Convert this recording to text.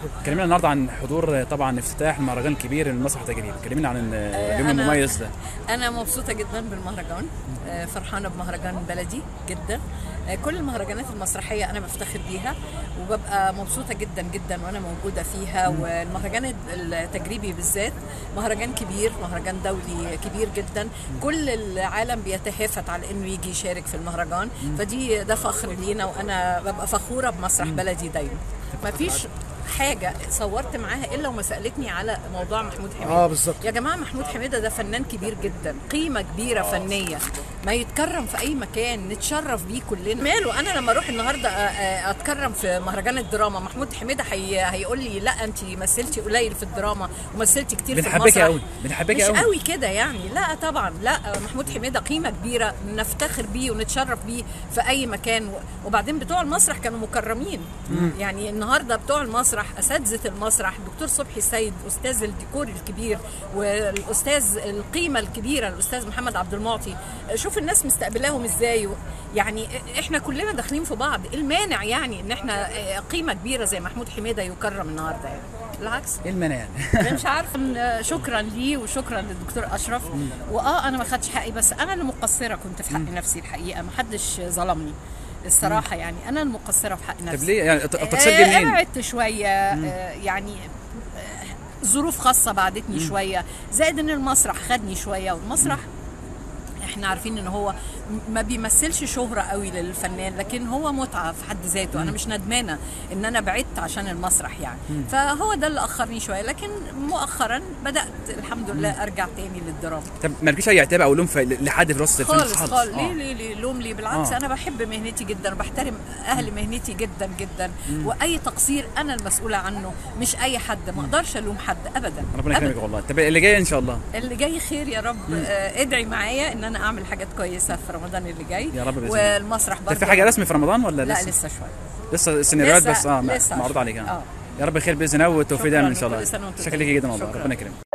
كلمينا النهارده عن حضور طبعا افتتاح المهرجان الكبير المسرح التجريبي كلمينا عن اليوم أنا- المميز ده انا مبسوطه جدا بالمهرجان آه، فرحانه بمهرجان بلدي جدا آه، كل المهرجانات المسرحيه انا بفتخر بيها وببقى مبسوطه جدا جدا وانا موجوده فيها والمهرجان التجريبي بالذات مهرجان كبير مهرجان دولي كبير جدا كل العالم بيتهافت على انه يجي يشارك في المهرجان فدي ده فخر لينا وانا ببقى فخوره بمسرح بلدي دايما مفيش حاجه صورت معاها الا وما سالتني على موضوع محمود حميد اه بالظبط يا جماعه محمود حميده ده فنان كبير جدا قيمه كبيره فنيه ما يتكرم في اي مكان نتشرف بيه كلنا ماله انا لما اروح النهارده أ- أ- اتكرم في مهرجان الدراما محمود حميده هي... هيقول لي لا انت مثلتي قليل في الدراما ومثلتي كتير في بنحبك المسرح قوي بنحبك مش قوي قوي كده يعني لا طبعا لا محمود حميده قيمه كبيره نفتخر بيه ونتشرف بيه في اي مكان و- وبعدين بتوع المسرح كانوا مكرمين يعني النهارده بتوع المسرح اساتذه المسرح دكتور صبحي السيد استاذ الديكور الكبير والاستاذ القيمه الكبيره الاستاذ محمد عبد المعطي شوف الناس مستقبلاهم ازاي و- يعني احنا كلنا داخلين في بعض إيه المانع يعني ان احنا قيمه كبيره زي محمود حميده يكرم النهارده يعني بالعكس ايه المانع يعني انا مش عارفه إن شكرا ليه وشكرا للدكتور اشرف واه انا ما خدتش حقي بس انا اللي مقصره كنت في حق نفسي الحقيقه ما حدش ظلمني الصراحه يعني انا المقصره في حق نفسي طب ليه يعني الت- آه، التقصير جه منين؟ ابعدت شويه آه، يعني آه، ظروف خاصه بعدتني شويه زائد ان المسرح خدني شويه والمسرح احنا عارفين ان هو م- ما بيمثلش شهرة قوي للفنان لكن هو متعة في حد ذاته انا مش ندمانة ان انا بعدت عشان المسرح يعني فهو ده اللي اخرني شوية لكن مؤخرا بدأت الحمد لله ارجع تاني للدراما طب مالكيش اي عتاب او لوم في لحد في وسط الفن خالص خالص آه. ليه ليه ليه لوم ليه بالعكس آه. انا بحب مهنتي جدا وبحترم اهل مهنتي جدا جدا واي تقصير انا المسؤوله عنه مش اي حد ما اقدرش الوم حد ابدا ربنا أبداً. يكرمك والله طب اللي جاي ان شاء الله اللي جاي خير يا رب آه، ادعي معايا ان انا اعمل حاجات كويسه في رمضان اللي جاي يا رب بإذن الله. والمسرح طب برضه في حاجه رسمي في رمضان ولا لا لسه لسه شويه لسه السيناريوهات لسه- بس اه لسه معروض شوية. عليك اه آه. يا رب خير باذن الله والتوفيق شكراً دايما ان شاء وكل الله سنة وأنتم شكرا ليكي جدا والله شكراً. ربنا يكرمك